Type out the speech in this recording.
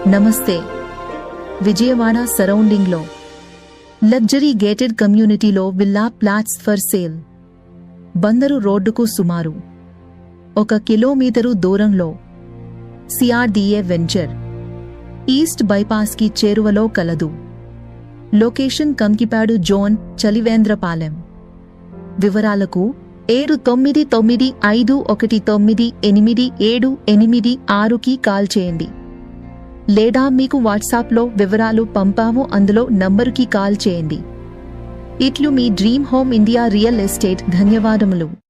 నమస్తే విజయవాడ సరౌండింగ్లో luxury gated కమ్యూనిటీలో villa plots for sale Bandar రోడ్డుకు సుమారు ఒక కిలోమీటరు దూరంలో సిఆర్డిఏ వెంచర్ ఈస్ట్ బైపాస్కి చేరువలో కలదు లొకేషన్ కంకిపాడు జోన్ చలివేంద్రపాలెం వివరాలకు ఏడు తొమ్మిది తొమ్మిది ఐదు ఒకటి తొమ్మిది ఎనిమిది ఏడు ఎనిమిది ఆరుకి కాల్ చేయండి లేదా మీకు వాట్సాప్లో వివరాలు పంపాము అందులో నంబరుకి కాల్ చేయండి ఇట్లు మీ dream home India real estate ధన్యవాదములు